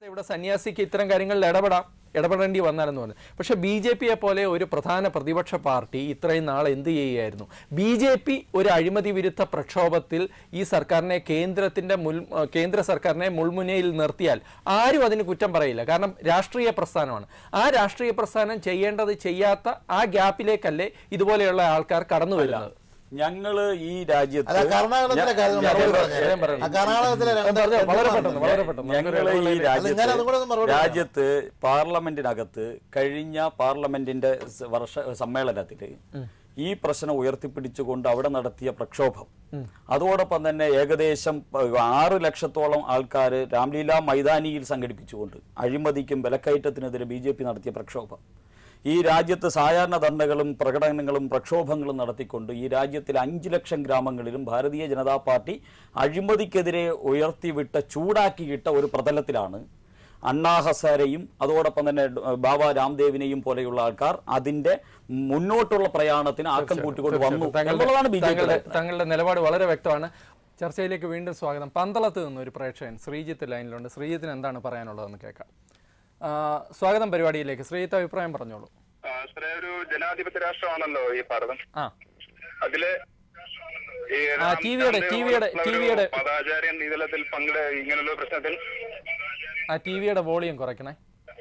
ഇവിടെ സന്യാസിക്ക് ഇത്തരം കാര്യങ്ങളിൽ ഇടപെടാം ഇടപെടേണ്ടി വന്നാലെന്ന് പറഞ്ഞു പക്ഷേ ബി ജെ പിയെ പോലെ ഒരു പ്രധാന പ്രതിപക്ഷ പാർട്ടി ഇത്രയും നാൾ എന്ത് ചെയ്യുകയായിരുന്നു ബി ജെ പി ഒരു അഴിമതി വിരുദ്ധ പ്രക്ഷോഭത്തിൽ ഈ സർക്കാരിനെ കേന്ദ്രത്തിന്റെ മുൽ കേന്ദ്ര സർക്കാരിനെ മുൾമുനയിൽ നിർത്തിയാൽ ആരും അതിന് കുറ്റം പറയില്ല കാരണം രാഷ്ട്രീയ പ്രസ്ഥാനമാണ് ആ രാഷ്ട്രീയ പ്രസ്ഥാനം ചെയ്യേണ്ടത് ചെയ്യാത്ത ആ ഗ്യാപ്പിലേക്കല്ലേ ഇതുപോലെയുള്ള ആൾക്കാർ കടന്നു വരുന്നത് ഞങ്ങള് ഈ രാജ്യത്ത് അല്ല കർണാടകത്തിലെ കാര്യം ഞാൻ- മറുപടി ഞാൻ പറഞ്ഞേ. ഞാൻ പറയാം. ആ കർണാടകത്തിലെ രണ്ട് പറഞ്ഞോ, വളരെ രണ്ട് പെട്ടെന്ന് വളരെ പെട്ടെന്ന് ഞങ്ങള് ഈ അല്ല, ഞാൻ അതും കൂടെ ഒന്ന് രാജ്യത്ത് മറുപടി രാജ്യത്ത് പാർലമെന്റിനകത്ത് കഴിഞ്ഞ പാർലമെന്റിന്റെ സ- വർഷ സമ്മേളനത്തിൽ ഈ പ്രശ്നം ഉയർത്തിപ്പിടിച്ചുകൊണ്ട് അവിടെ നടത്തിയ പ്രക്ഷോഭം അതോടൊപ്പം തന്നെ ഏകദേശം പ- ആറ് ലക്ഷത്തോളം ആൾക്കാർ രാംലീല മൈതാനിയിൽ സംഘടിപ്പിച്ചുകൊണ്ട് അഴിമതിക്കും വിലക്കയറ്റത്തിനെതിരെ ബി ജെ പി നടത്തിയ പ്രക്ഷോഭം ഈ രാജ്യത്ത് സാധാരണ ധർണകളും പ്രകടനങ്ങളും പ്രക്ഷോഭങ്ങളും നടത്തിക്കൊണ്ട് ഈ രാജ്യത്തിലെ അഞ്ചു ലക്ഷം ഗ്രാമങ്ങളിലും ഭാരതീയ ജനതാ പാർട്ടി അഴിമതിക്കെതിരെ ഉയർത്തിവിട്ട ചൂടാക്കിയിട്ട ഒരു പ്രതലത്തിലാണ് അണ്ണാ ഹസാരെയും അതോടൊപ്പം തന്നെ ഡ- ബാബ രാംദേവിനെയും പോലെയുള്ള ആൾക്കാർ അതിന്റെ മുന്നോട്ടുള്ള പ്രയാണത്തിന് ആക്കം കൂട്ടിക്കൊണ്ട് വന്നു എന്നുള്ളതാണ് ബി ജെ താങ്കളുടെ താങ്കളുടെ നിലപാട് വളരെ വ്യക്തമാണ് ചർച്ചയിലേക്ക് വീണ്ടും സ്വാഗതം പന്തളത്ത് നിന്ന് ഒരു പ്രേക്ഷകൻ ശ്രീജിത്ത് ലൈനിലുണ്ട് ശ്രീജിത്തിന് എന്താണ് പറയാനുള്ളതെന്ന് കേൾക്കാം ആ, സ്വാഗതം പരിപാടിയിലേക്ക് ശ്രീജിത്ത് അഭിപ്രായം പറഞ്ഞോളൂ ആ, സാറേ ഒരു ജനാധിപത്യ രാഷ്ട്രമാണല്ലോ ഈ ഭാരതം ആ അതില് ഈ ആ, ടിവിയുടെ- രാം- ടിവിയുടെ- ഒരു ടിവിയുടെ- മതാചാര്യൻ ഇതിലത്തിൽ പങ്കെടു ഇങ്ങനെയുള്ള പ്രശ്നത്തിൽ ആ ടി വിയുടെ വോളിയം കുറയ്ക്കണേ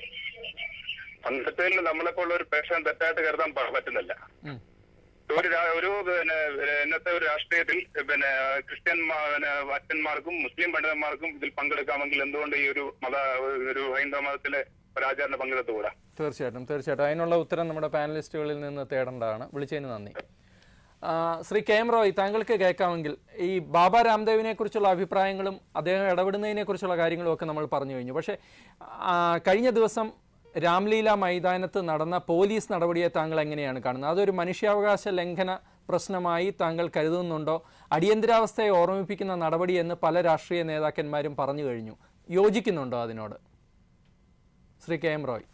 പണ്ടത്തിൽ നമ്മളെപ്പോലുള്ള ഒരു പേഷൻ തെറ്റായിട്ട് കരുതാൻ പ- പറ്റുന്നില്ല ഉം. ഒരു രാ- ഒരു പിന്നെ ഇന്നത്തെ ഒരു രാഷ്ട്രീയത്തിൽ പിന്നെ ക്രിസ്ത്യൻ മാ- പിന്നെ അച്ഛന്മാർക്കും മുസ്ലിം പണ്ഡിതന്മാർക്കും ഇതിൽ പങ്കെടുക്കാമെങ്കിൽ എന്തുകൊണ്ട് ഈ ഒരു മത ഒരു ഹൈന്ദവ മതത്തിലെ ഒരു ആചാരനെ പങ്കെടുത്തുകൂടാ തീർച്ചയായിട്ടും തീർച്ചയായിട്ടും അതിനുള്ള ഉത്തരം നമ്മുടെ പാനലിസ്റ്റുകളിൽ നിന്ന് തേടേണ്ടതാണ് വിളിച്ചതിന് നന്ദി ആ, ശ്രീ കെ എം റോയ് താങ്കൾക്ക് കേൾക്കാമെങ്കിൽ ഈ ബാബ രാംദേവിനെ കുറിച്ചുള്ള അഭിപ്രായങ്ങളും അദ്ദേഹം ഇടപെടുന്നതിനെ കുറിച്ചുള്ള കാര്യങ്ങളും ഒക്കെ നമ്മൾ പറഞ്ഞു കഴിഞ്ഞു പക്ഷേ ആ, കഴിഞ്ഞ ദിവസം രാംലീല മൈതാനത്ത് നടന്ന പോലീസ് നടപടിയെ താങ്കൾ എങ്ങനെയാണ് കാണുന്നത് അതൊരു മനുഷ്യാവകാശ ലംഘന പ്രശ്നമായി താങ്കൾ കരുതുന്നുണ്ടോ അടിയന്തരാവസ്ഥയെ ഓർമ്മിപ്പിക്കുന്ന നടപടി എന്ന് പല രാഷ്ട്രീയ നേതാക്കന്മാരും പറഞ്ഞു കഴിഞ്ഞു യോജിക്കുന്നുണ്ടോ അതിനോട് ശ്രീ കെ എം റോയ്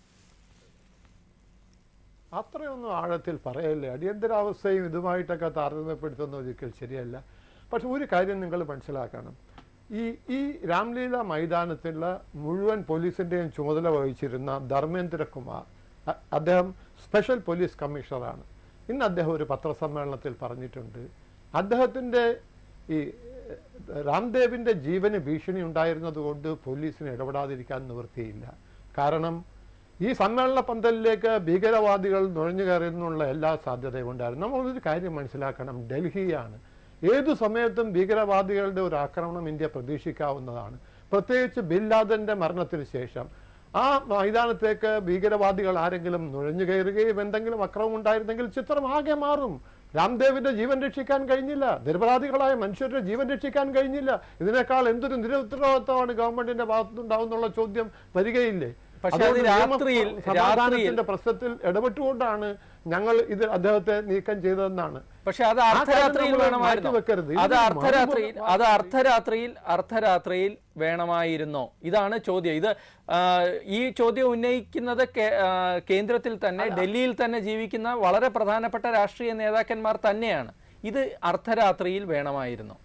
അത്രയൊന്നും ആഴത്തിൽ പറയല്ലേ അടിയന്തരാവസ്ഥയും ഇതുമായിട്ടൊക്കെ താരതമ്യപ്പെടുത്തുന്ന ഒരിക്കൽ ശരിയല്ല പക്ഷെ ഒരു കാര്യം നിങ്ങൾ മനസ്സിലാക്കണം ഈ ഈ രാംലീല മൈതാനത്തുള്ള മുഴുവൻ പോലീസിൻ്റെയും ചുമതല വഹിച്ചിരുന്ന ധർമ്മേന്ദ്ര കുമാർ അ- അദ്ദേഹം സ്പെഷ്യൽ പോലീസ് കമ്മീഷണറാണ് ഇന്ന് അദ്ദേഹം ഒരു പത്രസമ്മേളനത്തിൽ പറഞ്ഞിട്ടുണ്ട് അദ്ദേഹത്തിൻ്റെ ഈ ഏഹ്, രാംദേവിൻ്റെ ജീവന് ഭീഷണി ഉണ്ടായിരുന്നതുകൊണ്ട് പോലീസിന് ഇടപെടാതിരിക്കാൻ നിവൃത്തിയില്ല കാരണം ഈ സമ്മേളന പന്തലിലേക്ക് ഭീകരവാദികൾ നുഴഞ്ഞു കയറുന്നുള്ള എല്ലാ സാധ്യതയും ഉണ്ടായിരുന്നു നമ്മളൊരു കാര്യം മനസ്സിലാക്കണം ഡൽഹിയാണ് ഏതു സമയത്തും ഭീകരവാദികളുടെ ഒരു ആക്രമണം ഇന്ത്യ പ്രതീക്ഷിക്കാവുന്നതാണ് പ്രത്യേകിച്ച് ബില്ലാദന്റെ മരണത്തിന് ശേഷം ആ മൈതാനത്തേക്ക് ഭീകരവാദികൾ ആരെങ്കിലും നുഴഞ്ഞു കയറുകയും എന്തെങ്കിലും അക്രമം ഉണ്ടായിരുന്നെങ്കിൽ ചിത്രം ആകെ മാറും രാംദേവിന്റെ ജീവൻ രക്ഷിക്കാൻ കഴിഞ്ഞില്ല നിരപരാധികളായ മനുഷ്യരുടെ ജീവൻ രക്ഷിക്കാൻ കഴിഞ്ഞില്ല ഇതിനേക്കാൾ എന്തൊരു നിരുത്തരവാദിത്തമാണ് ഗവൺമെന്റിന്റെ ഭാഗത്തുനിന്നുണ്ടാവുന്നുള്ള ചോദ്യം വരികയില്ലേ പക്ഷേ അത് അതുകൊണ്ട് നിയമ രാത്രിയിൽ- സമാധാനത്തിന്റെ പ്രശ്നത്തിൽ ഇടപെട്ടുകൊണ്ടാണ് ഞങ്ങൾ ഇത് അദ്ദേഹത്തെ നീക്കം ചെയ്തതെന്നാണ് പക്ഷെ അത് ആ കാര്യം അർദ്ധരാത്രിയിൽ നമ്മൾ വേണമായിരുന്നോ മാറ്റിവെക്കരുത്. അത് ഇതിന് അർദ്ധരാത്രിയിൽ മറുപടി- അത് അർദ്ധരാത്രിയിൽ അർദ്ധരാത്രിയിൽ വേണമായിരുന്നോ ഇതാണ് ചോദ്യം ഇത് ആ, ഈ ചോദ്യം ഉന്നയിക്കുന്നത് കേ- ആ, കേന്ദ്രത്തിൽ തന്നെ ഡൽഹിയിൽ തന്നെ ജീവിക്കുന്ന വളരെ പ്രധാനപ്പെട്ട രാഷ്ട്രീയ നേതാക്കന്മാർ തന്നെയാണ് ഇത് അർദ്ധരാത്രിയിൽ വേണമായിരുന്നോ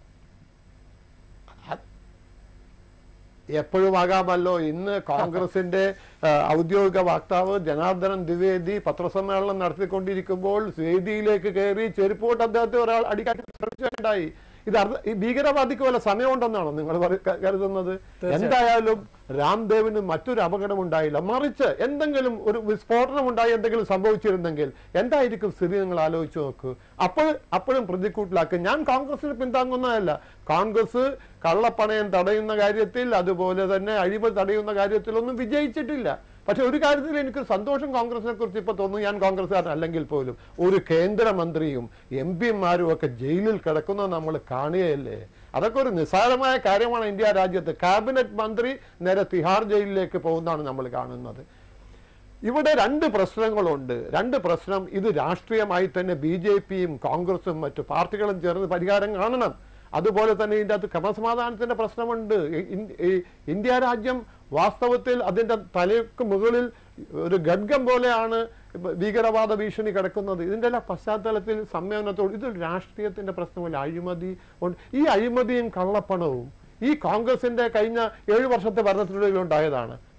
എപ്പോഴും ആകാമല്ലോ ഇന്ന് കോൺഗ്രസിന്റെ ആ, ഔദ്യോഗിക വക്താവ് ജനാർദ്ദനൻ ദ്വിവേദി പത്രസമ്മേളനം നടത്തിക്കൊണ്ടിരിക്കുമ്പോൾ വേദിയിലേക്ക് കയറി ചെരുപ്പോട്ട് അദ്ദേഹത്തെ ഒരാൾ അടിക്കാൻ ശ്രമിച്ചുണ്ടായി ഇത് അർദ്ധ ഈ ഭീകരവാദിക്ക് വല്ല സമയമുണ്ടെന്നാണോ നിങ്ങൾ പറ- ക- കരുതുന്നത് എന്തായാലും രാംദേവിന് മറ്റൊരു അപകടം ഉണ്ടായില്ല മറിച്ച് എന്തെങ്കിലും ഒരു വിസ്ഫോടനം ഉണ്ടായി എന്തെങ്കിലും സംഭവിച്ചിരുന്നെങ്കിൽ എന്തായിരിക്കും സ്ഥിതി നിങ്ങൾ ആലോചിച്ച് നോക്കൂ അപ്പോൾ അപ്പോഴും പ്രതിക്കൂട്ടിലാക്കുക ഞാൻ കോൺഗ്രസിന് പിന്താങ്ങുന്നതല്ല കോൺഗ്രസ് കള്ളപ്പണയം തടയുന്ന കാര്യത്തിൽ അതുപോലെ തന്നെ അഴിമതി തടയുന്ന കാര്യത്തിലൊന്നും വിജയിച്ചിട്ടില്ല പക്ഷെ ഒരു കാര്യത്തിൽ എനിക്ക് സന്തോഷം കോൺഗ്രസിനെ കുറിച്ച് ഇപ്പൊ തോന്നുന്നു ഞാൻ കോൺഗ്രസ്സുകാരൻ അല്ലെങ്കിൽ പോലും ഒരു കേന്ദ്രമന്ത്രിയും എം പിമാരും ഒക്കെ ജയിലിൽ കിടക്കുന്നത് നമ്മൾ കാണുകയല്ലേ അതൊക്കെ ഒരു നിസ്സാരമായ കാര്യമാണ് ഇന്ത്യ രാജ്യത്ത് കാബിനറ്റ് മന്ത്രി നേരെ തിഹാർ ജയിലിലേക്ക് പോകുന്നതാണ് നമ്മൾ കാണുന്നത് ഇവിടെ രണ്ട് പ്രശ്നങ്ങളുണ്ട് രണ്ട് പ്രശ്നം ഇത് രാഷ്ട്രീയമായി തന്നെ ബി ജെ പിയും കോൺഗ്രസും മറ്റു പാർട്ടികളും ചേർന്ന് പരിഹാരം കാണണം അതുപോലെ തന്നെ ഇതിൻ്റെ അകത്ത് ക്രമസമാധാനത്തിന്റെ പ്രശ്നമുണ്ട് ഇ- ഇൻ- ഈ ഇന്ത്യ രാജ്യം വാസ്തവത്തിൽ അതിന്റെ തലയ്ക്ക് മുകളിൽ ഒരു ഖഡ്ഗം പോലെയാണ് ഇപ്പൊ ഭീകരവാദ ഭീഷണി കിടക്കുന്നത് ഇതിന്റെ എല്ലാം പശ്ചാത്തലത്തിൽ സമ്മേളനത്തോട് ഇതൊരു രാഷ്ട്രീയത്തിന്റെ പ്രശ്നമല്ല അഴിമതി ഉണ്ട് ഈ അഴിമതിയും കള്ളപ്പണവും ഈ കോൺഗ്രസിന്റെ കഴിഞ്ഞ ഏഴു വർഷത്തെ ഭരണത്തിനുള്ളിൽ ഉണ്ടായതാണ്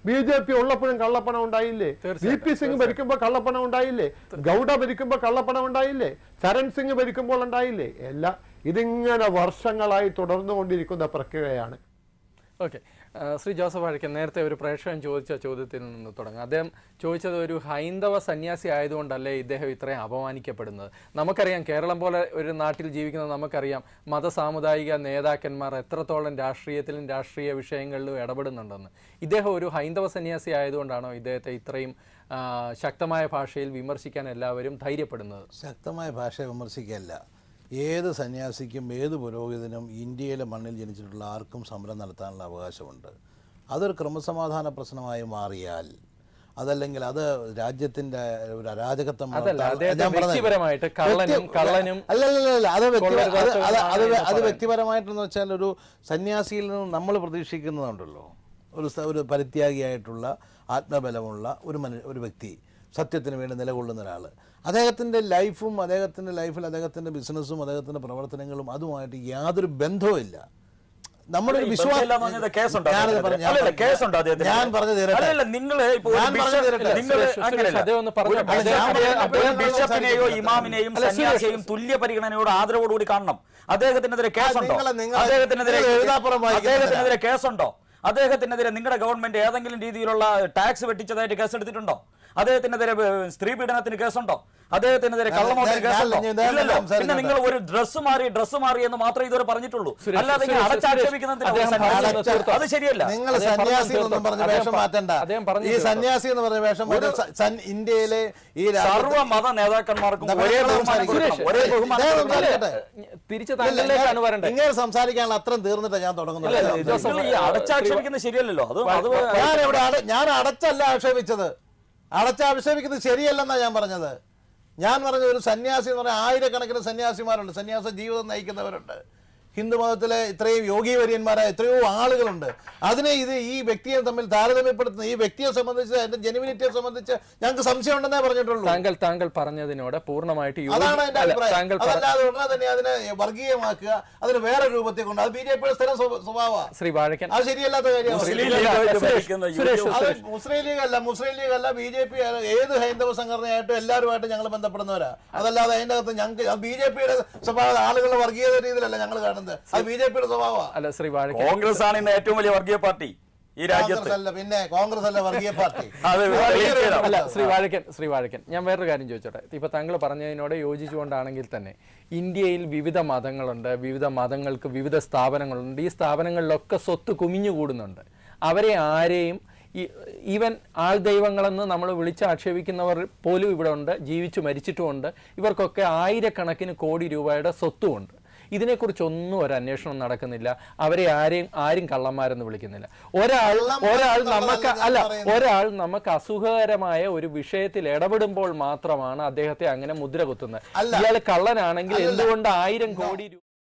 ബി ജെ പി ഉള്ളപ്പോഴും കള്ളപ്പണം ഉണ്ടായില്ലേ വി പി സിംഗ് ഭരിക്കുമ്പോൾ കള്ളപ്പണം ഉണ്ടായില്ലേ ഗൗഡ ഭരിക്കുമ്പോൾ കള്ളപ്പണം ഉണ്ടായില്ലേ ചരൺ സിംഗ് ഭരിക്കുമ്പോൾ ഉണ്ടായില്ലേ എല്ലാം ഇതിങ്ങനെ വർഷങ്ങളായി തുടർന്നുകൊണ്ടിരിക്കുന്ന പ്രക്രിയയാണ് ഓക്കെ ശ്രീ ജോസഫ് അഴക്കൻ നേരത്തെ ഒരു പ്രേക്ഷകൻ ചോദിച്ച ചോദ്യത്തിൽ നിന്ന് തുടങ്ങാം അദ്ദേഹം ചോദിച്ചത് ഒരു ഹൈന്ദവ സന്യാസി ആയതുകൊണ്ടല്ലേ ഇദ്ദേഹം ഇത്രയും അപമാനിക്കപ്പെടുന്നത് നമുക്കറിയാം കേരളം പോലെ ഒരു നാട്ടിൽ ജീവിക്കുന്ന നമുക്കറിയാം മതസാമുദായിക നേതാക്കന്മാർ എത്രത്തോളം രാഷ്ട്രീയത്തിലും രാഷ്ട്രീയ വിഷയങ്ങളിലും ഇടപെടുന്നുണ്ടെന്ന് ഇദ്ദേഹം ഒരു ഹൈന്ദവ സന്യാസി ആയതുകൊണ്ടാണോ ഇദ്ദേഹത്തെ ഇത്രയും ആ, ശക്തമായ ഭാഷയിൽ വിമർശിക്കാൻ എല്ലാവരും ധൈര്യപ്പെടുന്നത് ശക്തമായ ഭാഷ വിമർശിക്കല്ല ഏത് സന്യാസിക്കും ഏത് പുരോഹിതനും ഇന്ത്യയിലെ മണ്ണിൽ ജനിച്ചിട്ടുള്ള ആർക്കും സമരം നടത്താനുള്ള അവകാശമുണ്ട് അതൊരു ക്രമസമാധാന പ്രശ്നമായി മാറിയാൽ അതല്ലെങ്കിൽ അത് രാജ്യത്തിന്റെ ഒരു അരാജകത്വം അതല്ല, വളർത്താൻ- അദ്ദേഹത്തെ ഞാൻ പറഞ്ഞത് വ്യക്തിപരമായിട്ട് കള്ളനും- വ്യക്തി- കള്ളനും അല്ലല്ലല്ല അത് വ്യക്തി- അത് അത് കൊള്ളരുതാത്തവനുമാണ് അത് എന്ന് അത് പറയുന്നത്. വ്യക്തിപരമായിട്ടെന്ന് വെച്ചാൽ ഒരു സന്യാസിയിൽ നിന്നും നമ്മൾ പ്രതീക്ഷിക്കുന്നതുണ്ടല്ലോ ഒരു സ- ഒരു പരിത്യാഗിയായിട്ടുള്ള ആത്മബലമുള്ള ഒരു മനു ഒരു വ്യക്തി സത്യത്തിന് വേണ്ടി നിലകൊള്ളുന്ന ഒരാൾ അദ്ദേഹത്തിൻ്റെ ലൈഫും അദ്ദേഹത്തിൻ്റെ ലൈഫിൽ അദ്ദേഹത്തിൻ്റെ ബിസിനസ്സും അദ്ദേഹത്തിൻ്റെ പ്രവർത്തനങ്ങളും അതുമായിട്ട് യാതൊരു ബന്ധവും ഇല്ല നമ്മുടെ ഒരു ഈ വിശ്വാസം ബന്ധമില്ലാന്ന് പറഞ്ഞത് കേസുണ്ടോ ഞാനത് അദ്ദേഹത്തിന്? പറഞ്ഞു, ഞാൻ അല്ലല്ല, പറഞ്ഞു. കേസുണ്ടോ അദ്ദേഹത്തിന്? ഞാൻ പറഞ്ഞു തീരട്ടെ. അല്ലല്ല, നിങ്ങള് ഇപ്പൊ ഒരു ഞാൻ പറഞ്ഞു ബിഷപ്പ്- തീരട്ടെ. നിങ്ങള് സുരേഷ്, സുരേഷ്, അങ്ങനെയല്ല. അദ്ദേഹം ഒന്ന് പറഞ്ഞു. ഒരു അദ്ദേഹം- ബിഷപ്പിനെ- അദ്ദേഹം- ഒരു അദ്ദേഹം ബിഷപ്പിനെയോ സംസാരിക്കട്ടെ. ഇമാമിനെയും അല്ല, സുരേഷ്, സന്യാസിയെയും തുല്യ പരിഗണനയോട് ആദരവോടുകൂടി കാണണം അദ്ദേഹത്തിനെതിരെ കേസുണ്ടോ നിങ്ങളെ- നിങ്ങളെ- അദ്ദേഹത്തിനെതിരെ നിങ്ങൾ എഴുതാപ്പുറം വായിക്കുന്നില്ല. അദ്ദേഹത്തിനെതിരെ കേസുണ്ടോ അദ്ദേഹത്തിനെതിരെ നിങ്ങളുടെ ഗവൺമെന്റ് ഏതെങ്കിലും രീതിയിലുള്ള ടാക്സ് വെട്ടിച്ചതായിട്ട് കേസെടുത്തിട്ടുണ്ടോ അദ്ദേഹത്തിനെതിരെ ഏഹ്, സ്ത്രീ പീഡനത്തിന് കേസുണ്ടോ അദ്ദേഹത്തിനെതിരെ ഞാൻ- കള്ളമോട്ടത്തിന് ഞാൻ- കേസുണ്ടോ ഞാൻ- ഞാൻ ഇല്ലല്ലോ പിന്നെ സംസാരിക്കട്ടെ. നിങ്ങൾ ഒരു ഡ്രസ്സ് മാറി ഡ്രസ്സ് മാറി എന്ന് മാത്രമേ ഇതുവരെ പറഞ്ഞിട്ടുള്ളൂ സുരേഷ്, അല്ലാതെ ഇങ്ങനെ സുരേഷ്, അടച്ചാക്ഷേപിക്കുന്നതിന് അദ്ദേഹം ഒരു സന്യാസി- പറഞ്ഞത് തീർത്തോ? അത് ശരിയല്ല നിങ്ങൾ അദ്ദേഹം സന്യാസി പറഞ്ഞു എന്നൊന്നും തീർത്തോ? പറഞ്ഞ് അദ്ദേഹം വേഷം പ- മാറ്റണ്ട അദ്ദേഹം പറഞ്ഞു ഈ തീർത്തോ? സന്യാസി എന്ന് പറഞ്ഞ വേഷം ഒരു സ- സൻ- ഇന്ത്യയിലെ ഈ രാജ്യത്ത് സർവ്വ മത നേതാക്കന്മാർക്കും എന്താ ഒരേ പറയുക? ബഹുമാനം കൊടുക്കണം. സുരേഷ്, ഒരേ ഇദ്ദേഹം ബഹുമാനം കൊടുക്കണം. സംസാരിക്കട്ടെ. തിരിച്ച് താങ്കളിലേക്കാണ് വരണ്ടേ ഇങ്ങനെ സംസാരിക്കാനുള്ള അത്രയും തീർന്നിട്ടാ ഞാൻ തുടങ്ങുന്നത് അല്ല, ജോസഫ്, നിങ്ങൾ ഈ അടച്ചാക്ഷേപിക്കുന്നത് ശരിയല്ലല്ലോ അത് അത് ഞാൻ ഇവിടെ അട- ഞാൻ അടച്ചല്ല ആക്ഷേപിച്ചത് അടച്ചാക്ഷേപിക്കുന്നത് ശരിയല്ലെന്നാ ഞാൻ പറഞ്ഞത് ഞാൻ പറഞ്ഞ ഒരു സന്യാസി എന്ന് പറഞ്ഞാൽ ആയിരക്കണക്കിന് സന്യാസിമാരുണ്ട് സന്യാസ ജീവിതം നയിക്കുന്നവരുണ്ട് ഹിന്ദു മതത്തിലെ ഇത്രയും യോഗീവര്യന്മാരായ എത്രയോ ആളുകളുണ്ട് അതിനെ ഇത് ഈ വ്യക്തിയെ തമ്മിൽ താരതമ്യപ്പെടുത്തുന്ന ഈ വ്യക്തിയെ സംബന്ധിച്ച് അതിന്റെ ജെനുവിനിറ്റിയെ സംബന്ധിച്ച് ഞങ്ങൾക്ക് സംശയം ഉണ്ടെന്നേ പറഞ്ഞിട്ടുള്ളൂ താങ്കൾ താങ്കൾ പറഞ്ഞതിനോട് പൂർണ്ണമായിട്ട് യോജി- അതാണ് എന്റെ അല്ല, അഭിപ്രായം താങ്കൾ പറ- അതല്ലാതെ ഉടനെ തന്നെ അതിനെ വർഗീയമാക്കുക അതിന് വേറെ രൂപത്തെ കൊണ്ട് അത് ബി ജെ പിയുടെ സ്ഥിരം സ്വഭാവമാണ് ശ്രീ വാഴക്കൻ അത് ശരിയല്ലാത്ത കാര്യമാണ് മുസ്ലിം ഇല്ല, ലീഗായിട്ട് സുരേഷ്, ഭരിക്കുന്ന സുരേഷ്, യൂട്യൂബ് അത് മുസ്ലിം ലീഗ് അല്ല മുസ്ലിം ലീഗ് അല്ല ബി ജെ പി ഏത് ഹൈന്ദവ സംഘടനയായിട്ടും എല്ലാവരുമായിട്ട് ഞങ്ങൾ ബന്ധപ്പെടുന്നവരാ അതല്ലാതെ അതിന്റെ അകത്ത് ഞങ്ങൾക്ക് ബി ജെ പിയുടെ സ്വഭാവം ആളുകളുടെ വർഗീയത രീതിയിലല്ല ഞങ്ങൾ കാണുന്നത് അത് ബി ജെ പിയുടെ സ്വഭാവമാണ് അല്ല ശ്രീ വാഴക്കൻ കോൺഗ്രസ് ആണ് ഇന്ന് ഏറ്റവും വലിയ വർഗീയ പാർട്ടി ഈ രാജ്യത്ത് കോൺഗ്രസ് അല്ല പിന്നെ കോൺഗ്രസ് അല്ല വർഗീയ പാർട്ടി അത് തെളിയിക്കണം. അല്ല ശ്രീ വാഴക്കൻ ശ്രീ വാഴക്കൻ ഞാൻ വേറൊരു കാര്യം ചോദിച്ചോട്ടെ ഇപ്പൊ താങ്കൾ പറഞ്ഞതിനോട് യോജിച്ചുകൊണ്ടാണെങ്കിൽ തന്നെ ഇന്ത്യയിൽ വിവിധ മതങ്ങളുണ്ട് വിവിധ മതങ്ങൾക്ക് വിവിധ സ്ഥാപനങ്ങളുണ്ട് ഈ സ്ഥാപനങ്ങളിലൊക്കെ സ്വത്ത് കുമിഞ്ഞുകൂടുന്നുണ്ട് അവരെ ആരെയും ഈ- ഈവൻ ആൾ ദൈവങ്ങളെന്ന് നമ്മൾ വിളിച്ച് ആക്ഷേപിക്കുന്നവർ പോലും ഇവിടെ ഉണ്ട് ജീവിച്ചു മരിച്ചിട്ടുമുണ്ട് ഇവർക്കൊക്കെ ആയിരക്കണക്കിന് കോടി രൂപയുടെ സ്വത്തുമുണ്ട് ഇതിനെക്കുറിച്ചൊന്നും ഒരു അന്വേഷണം നടക്കുന്നില്ല അവരെ ആരെയും ആരും കള്ളന്മാരെന്ന് വിളിക്കുന്നില്ല ഒരാൾ കള്ളന്മാർ ഒരാൾ എന്നുള്ളതല്ല നമുക്ക് ഞാൻ അല്ല പറയുന്നത്. ഒരാൾ നമുക്ക് അസുഖകരമായ ഒരു വിഷയത്തിൽ ഇടപെടുമ്പോൾ മാത്രമാണ് അദ്ദേഹത്തെ അങ്ങനെ മുദ്ര കുത്തുന്നത് അല്ല. ഇയാൾ കള്ളനാണെങ്കിൽ അല്ലല്ല. എന്തുകൊണ്ട് ആയിരം കോടി രൂപ